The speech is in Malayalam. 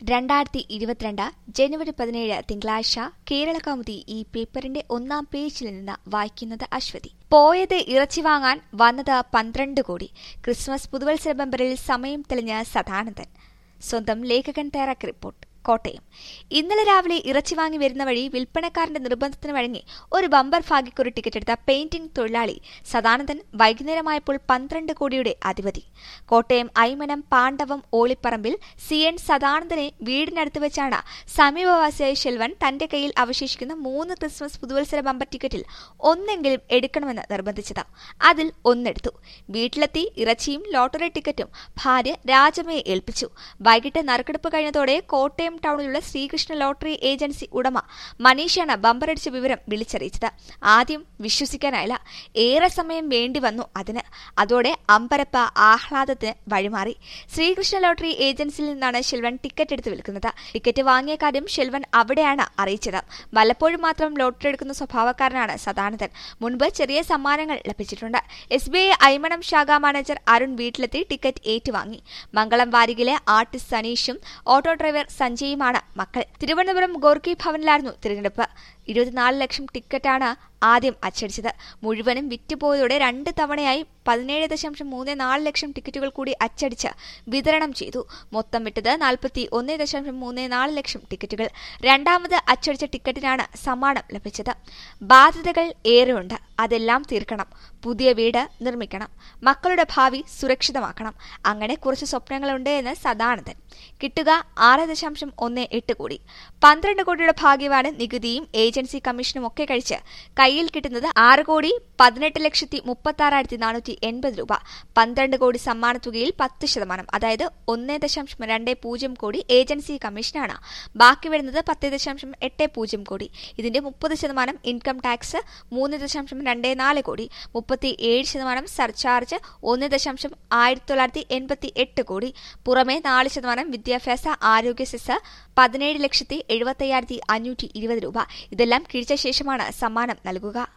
രണ്ടായിരത്തി ഇരുപത്തിരണ്ട് ജനുവരി പതിനേഴ് തിങ്കളാഴ്ച കേരള കൗമുദി ഈ പേപ്പറിന്റെ ഒന്നാം പേജിൽ നിന്ന് വായിക്കുന്നത് അശ്വതി പോയത് ഇറച്ചി വാങ്ങാൻ വന്നത് പന്ത്രണ്ട് കോടി ക്രിസ്മസ് പുതുവത്സര ബമ്പറിൽ സമയം തെളിഞ്ഞ സദാനന്ദൻ സ്വന്തം ലേഖകൻ തയ്യാറാക്കി റിപ്പോർട്ട് കോട്ടയം ഇന്നലെ രാവിലെ ഇറച്ചി വാങ്ങി വരുന്ന വഴി വിൽപ്പനക്കാരന്റെ നിർബന്ധത്തിന് വഴങ്ങി ഒരു ബമ്പർ ഭാഗ്യക്കൊരു ടിക്കറ്റ് എടുത്ത പെയിന്റിംഗ് തൊഴിലാളി സദാനന്ദൻ വൈകുന്നേരമായപ്പോൾ പന്ത്രണ്ട് കോടിയുടെ അധിപതി കോട്ടയം ഐമനം പാണ്ഡവം ഓളിപ്പറമ്പിൽ സി എൻ സദാനന്ദനെ വീടിനടുത്ത് വെച്ചാണ് സമീപവാസിയായ ശെൽവൻ തന്റെ കയ്യിൽ അവശേഷിക്കുന്ന മൂന്ന് ക്രിസ്മസ് പുതുവത്സര ബമ്പർ ടിക്കറ്റിൽ ഒന്നെങ്കിലും എടുക്കണമെന്ന് നിർബന്ധിച്ചത് അതിൽ ഒന്നെടുത്തു വീട്ടിലെത്തി ഇറച്ചിയും ലോട്ടറി ടിക്കറ്റും ഭാര്യ രാജമ്മയെ ഏൽപ്പിച്ചു വൈകിട്ട് നറുക്കെടുപ്പ് കഴിഞ്ഞതോടെ കോട്ടയം ടൗണിലുള്ള ശ്രീകൃഷ്ണ ലോട്ടറി ഏജൻസി ഉടമ മനീഷാണ് ബമ്പറടിച്ച വിവരം വിളിച്ചറിയിച്ചത് ആദ്യം വിശ്വസിക്കാനായില്ല ഏറെ സമയം വേണ്ടി വന്നു അതിന് അതോടെ അമ്പരപ്പ് ആഹ്ലാദത്തിന് വഴിമാറി ശ്രീകൃഷ്ണ ലോട്ടറി ഏജൻസിയിൽ നിന്നാണ് ശെൽവൻ ടിക്കറ്റ് എടുത്ത് വിൽക്കുന്നത് ടിക്കറ്റ് വാങ്ങിയ കാര്യം ശെൽവൻ അവിടെയാണ് അറിയിച്ചത് വല്ലപ്പോഴും മാത്രം ലോട്ടറി എടുക്കുന്ന സ്വഭാവക്കാരനാണ് സദാനന്ദൻ മുൻപ് ചെറിയ സമ്മാനങ്ങൾ ലഭിച്ചിട്ടുണ്ട് എസ് ബി ഐ ഐമണം ശാഖാ മാനേജർ അരുൺ വീട്ടിലെത്തി ടിക്കറ്റ് ഏറ്റുവാങ്ങി മംഗളം വാരികിലെ ആർട്ടിസ്റ്റ് സനീഷും ഓട്ടോ ഡ്രൈവർ സഞ്ജയുമാണ് മക്കൾ തിരുവനന്തപുരം ഗോർക്കി ഭവനിലായിരുന്നു തിരഞ്ഞെടുപ്പ് ഇരുപത്തിനാല് ലക്ഷം ടിക്കറ്റാണ് ആദ്യം അച്ചടിച്ചത് മുഴുവനും വിറ്റുപോയതോടെ രണ്ട് തവണയായി പതിനേഴ് ദശാംശം മൂന്ന് നാല് ലക്ഷം ടിക്കറ്റുകൾ കൂടി അച്ചടിച്ച് വിതരണം ചെയ്തു മൊത്തം വിട്ടത് നാൽപ്പത്തി ഒന്ന് ദശാംശം മൂന്ന് നാല് ലക്ഷം ടിക്കറ്റുകൾ രണ്ടാമത് അച്ചടിച്ച ടിക്കറ്റിനാണ് സമ്മാനം ലഭിച്ചത് ബാധ്യതകൾ ഏറെയുണ്ട് അതെല്ലാം തീർക്കണം പുതിയ വീട് നിർമ്മിക്കണം മക്കളുടെ ഭാവി സുരക്ഷിതമാക്കണം അങ്ങനെ കുറച്ച് സ്വപ്നങ്ങളുണ്ട് എന്ന് സദാനന്ദൻ കിട്ടുക ആറ് ദശാംശം ഒന്ന് എട്ട് കോടി പന്ത്രണ്ട് കോടിയുടെ ഭാഗ്യമാണ് നികുതിയും ഏജൻസി കമ്മീഷനും ഒക്കെ കഴിച്ച് കയ്യിൽ കിട്ടുന്നത് ആറ് കോടി പതിനെട്ട് ലക്ഷത്തി മുപ്പത്തി ആറായിരത്തി നാനൂറ്റി എൺപത് രൂപ പന്ത്രണ്ട് കോടി സമ്മാനത്തുകയിൽ പത്ത് ശതമാനം അതായത് ഒന്ന് ദശാംശം രണ്ട് പൂജ്യം കോടി ഏജൻസി കമ്മീഷനാണ് ബാക്കി വരുന്നത് പത്ത് ദശാംശം എട്ട് പൂജ്യം കോടി ഇതിന്റെ മുപ്പത് ശതമാനം ഇൻകം ടാക്സ് മൂന്ന് ദശാംശം രണ്ട് നാല് കോടി മുപ്പത്തി ഏഴ് ശതമാനം സർചാർജ് ഒന്ന് ദശാംശം ആയിരത്തി തൊള്ളായിരത്തി എൺപത്തി എട്ട് കോടി പുറമെ നാല് ശതമാനം വിദ്യാഭ്യാസ ആരോഗ്യ സെസ് പതിനേഴ് ലക്ഷത്തി എഴുപത്തി അയ്യായിരത്തി അഞ്ഞൂറ്റി ഇരുപത് രൂപ ഇതെല്ലാം കിഴിച്ച ശേഷമാണ് സമ്മാനം നൽകുക